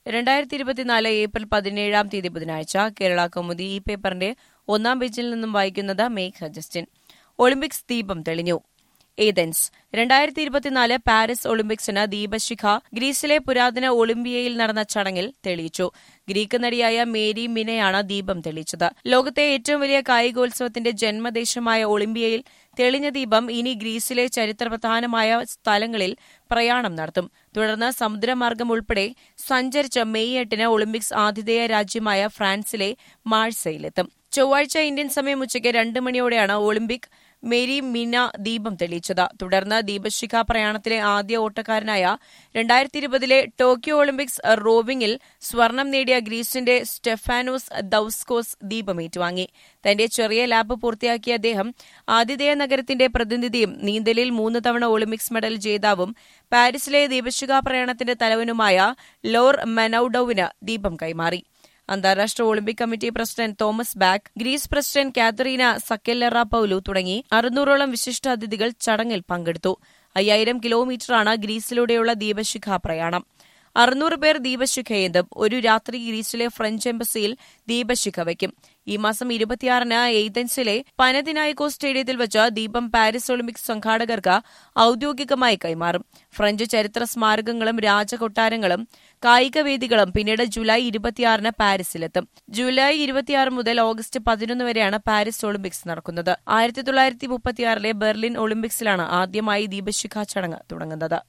രണ്ടായിരത്തി ഇരുപത്തിനാല് ഏപ്രിൽ പതിനേഴാം തീയതി ബുധനാഴ്ച കേരള കൗമുദി ഈ പേപ്പറിന്റെ ഒന്നാം പേജിൽ നിന്നും വായിക്കുന്നത് മേഘ ജസ്റ്റിൻ ഒളിമ്പിക്സ് ദീപം തെളിഞ്ഞു ഏതൻസ് രണ്ടായിരത്തി ഇരുപത്തിനാല് പാരീസ് ഒളിമ്പിക്സിന് ദീപശിഖ ഗ്രീസിലെ പുരാതന ഒളിമ്പിയയിൽ നടന്ന ചടങ്ങിൽ തെളിയിച്ചു ഗ്രീക്ക് നടിയായ മേരി മിനയാണ് ദീപം തെളിയിച്ചത് ലോകത്തെ ഏറ്റവും വലിയ കായികോത്സവത്തിന്റെ ജന്മദേശമായ ഒളിമ്പിയയിൽ തെളിഞ്ഞ ദീപം ഇനി ഗ്രീസിലെ ചരിത്രപ്രധാനമായ സ്ഥലങ്ങളിൽ പ്രയാണം നടത്തും തുടർന്ന് സമുദ്രമാർഗം ഉൾപ്പെടെ സഞ്ചരിച്ച് മെയ് എട്ടിന് ഒളിമ്പിക്സ് ആതിഥേയ രാജ്യമായ ഫ്രാൻസിലെ മാഴ്സയിലെത്തും ചൊവ്വാഴ്ച ഇന്ത്യൻ സമയം ഉച്ചയ്ക്ക് രണ്ട് മണിയോടെയാണ് ഒളിമ്പിക് മേരി മിന ദീപം തെളിയിച്ചത് തുടർന്ന് ദീപശിഖ പ്രയാണത്തിലെ ആദ്യ ഓട്ടക്കാരനായ രണ്ടായിരത്തി ഇരുപതിലെ ടോക്കിയോ ഒളിമ്പിക്സ് റോവിംഗിൽ സ്വർണം നേടിയ ഗ്രീസിന്റെ സ്റ്റെഫാനോസ് ദൌസ്കോസ് ദീപം ഏറ്റുവാങ്ങി തന്റെ ചെറിയ ലാബ് പൂർത്തിയാക്കിയ അദ്ദേഹം ആതിഥേയ നഗരത്തിന്റെ പ്രതിനിധിയും നീന്തലിൽ മൂന്ന് തവണ ഒളിമ്പിക്സ് മെഡൽ ജേതാവും പാരീസിലെ ദീപശിഖ പ്രയാണത്തിന്റെ തലവനുമായ ലോർ മെനൌഡൌവിന് ദീപം കൈമാറി അന്താരാഷ്ട്ര Olympic committee president Thomas Bach Greece president Katerina Sakellaropoulou തുടങ്ങി അറുന്നൂറോളം വിശിഷ്ടാതിഥികൾ ചടങ്ങിൽ പങ്കെടുത്തു അയ്യായിരം കിലോമീറ്ററാണ് ഗ്രീസിലൂടെയുള്ള ദീപശിഖ പ്രയാണം അറുന്നൂറ് പേർ ദീപശിഖയേന്തും ഒരു രാത്രി ഗ്രീസിലെ ഫ്രഞ്ച് എംബസിയിൽ ദീപശിഖ വയ്ക്കും ഈ മാസം ഇരുപത്തിയാറിന് എയ്തൻസിലെ പനദിനായിക്കോ സ്റ്റേഡിയത്തിൽ വെച്ച് ദീപം പാരീസ് ഒളിമ്പിക്സ് സംഘാടകർക്ക് ഔദ്യോഗികമായി കൈമാറും ഫ്രഞ്ച് ചരിത്ര സ്മാരകങ്ങളും രാജകൊട്ടാരങ്ങളും കായികവേദികളും പിന്നീട് ജൂലൈ ഇരുപത്തിയാറിന് പാരീസിലെത്തും ജൂലൈ ഇരുപത്തിയാറ് മുതൽ ഓഗസ്റ്റ് പതിനൊന്ന് വരെയാണ് പാരീസ് ഒളിമ്പിക്സ് നടക്കുന്നത് ആയിരത്തി തൊള്ളായിരത്തി മുപ്പത്തിയാറിലെ ബെർലിൻ ഒളിമ്പിക്സിലാണ് ആദ്യമായി ദീപശിഖ ചടങ്ങ് തുടങ്ങുന്നത്